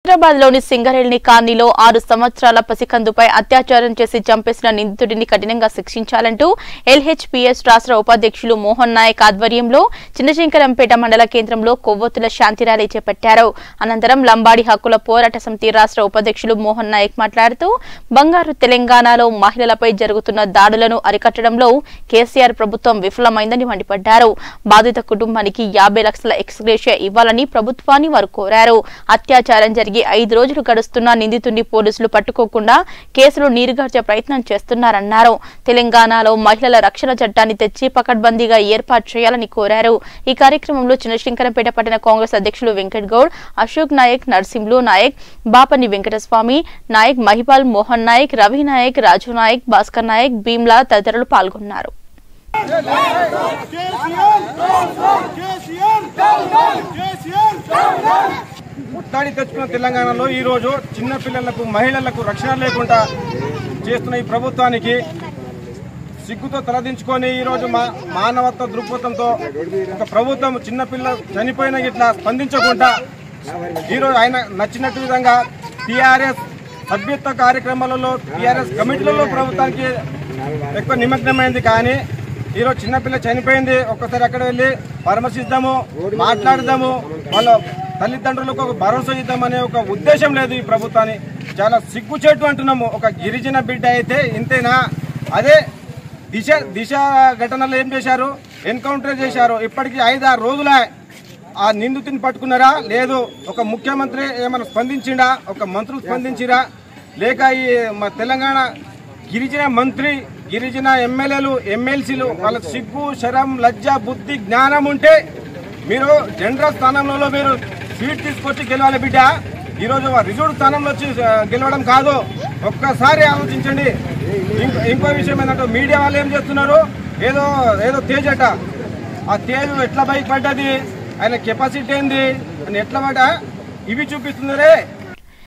హైదరాబాద్ లోని సింగరేణి కాలనీలో ఆరు సంవత్సరాల పసికందుపై అత్యాచారం చేసి చంపేసిన నిందితుడిని కఠినంగా శిక్షించాలంటూ ఎల్హెచ్పిఎస్ రాష్ట్ర ఉపాధ్యక్షులు మోహన్ నాయక్ ఆధ్వర్యంలో చిన్నశంకరంపేట మండల కేంద్రంలో కొవ్వొత్తుల శాంతి ర్యాలీ చేపట్టారు అనంతరం లంబాడి హక్కుల పోరాట సమితి రాష్ట్ర ఉపాధ్యక్షులు మోహన్ నాయక్ మాట్లాడుతూ బంగారు తెలంగాణలో మహిళలపై జరుగుతున్న దాడులను అరికట్టడంలో కేసీఆర్ ప్రభుత్వం విఫలమైందని మండిపడ్డారు బాధిత కుటుంబానికి యాభై లక్షల ఎక్స్గ్రేషియా ఇవ్వాలని ప్రభుత్వాన్ని వారు కోరారు అత్యాచారం జరిగి ఐదు రోజులు గడుస్తున్నా నిందితుడిని పోలీసులు పట్టుకోకుండా కేసులు నీరుగార్చే ప్రయత్నం చేస్తున్నారన్నారు తెలంగాణలో మహిళల రక్షణ చట్టాన్ని తెచ్చి పకడ్బందీగా ఏర్పాటు చేయాలని కోరారు ఈ కార్యక్రమంలో చిన్నశంకరంపేట పట్టణ కాంగ్రెస్ అధ్యక్షులు వెంకట్ గౌడ్ అశోక్ నాయక్ నర్సింహులు నాయక్ బాపని వెంకటస్వామి నాయక్ మహిపాల్ మోహన్ నాయక్ రవి నాయక్ రాజు నాయక్ భాస్కర్ నాయక్ భీమ్లా తదితరులు పాల్గొన్నారు ముట్టాడి తెచ్చుకున్న తెలంగాణలో ఈ రోజు చిన్న పిల్లలకు మహిళలకు రక్షణ లేకుండా చేస్తున్న ఈ ప్రభుత్వానికి సిగ్గుతో తలదించుకొని ఈ రోజు మా మానవత్వ దృక్పథంతో ఒక ప్రభుత్వం చిన్నపిల్ల చనిపోయిన ఇట్లా స్పందించకుండా ఈరోజు ఆయన నచ్చినట్టు విధంగా టీఆర్ఎస్ సభ్యత్వ కార్యక్రమాలలో టీఆర్ఎస్ కమిటీలలో ప్రభుత్వానికి ఎక్కువ నిమగ్నమైంది కానీ ఈరోజు చిన్నపిల్ల చనిపోయింది ఒక్కసారి అక్కడ వెళ్ళి పరామర్శిద్దాము మాట్లాడదాము వాళ్ళ తల్లిదండ్రులకు ఒక భరోసా ఇద్దామనే ఒక ఉద్దేశం లేదు ఈ ప్రభుత్వాన్ని చాలా సిగ్గుచేటు అంటున్నాము ఒక గిరిజన బిడ్డ అయితే ఇంతేనా అదే దిశ దిశ ఘటనలో ఏం చేశారు ఎన్కౌంటర్ చేశారు ఇప్పటికి ఐదు ఆరు రోజులే ఆ నిందితుని పట్టుకున్నారా లేదు ఒక ముఖ్యమంత్రి ఏమైనా స్పందించిండా ఒక మంత్రులు స్పందించిరా లేక ఈ మా తెలంగాణ గిరిజన మంత్రి గిరిజన ఎమ్మెల్యేలు ఎమ్మెల్సీలు వాళ్ళ సిగ్గు శరం లజ్జ బుద్ధి జ్ఞానం ఉంటే మీరు జనరల్ స్థానంలో మీరు సీట్ తీసుకొచ్చి గెలవాలి బిడ్డ ఈరోజు రిజర్వ్ స్థానంలో వచ్చి ఆ, గెలవడం కాదు ఒక్కసారి ఆలోచించండి ఇంకో ఇంకో విషయం ఏంటంటే మీడియా వాళ్ళు ఏం చేస్తున్నారు ఏదో ఏదో తేజ్ అట ఆ తేజ్ ఎట్లా బైక్ పడ్డది ఆయన కెపాసిటీ ఏంది అని ఎట్లా పడ్డా ఇవి చూపిస్తున్నారే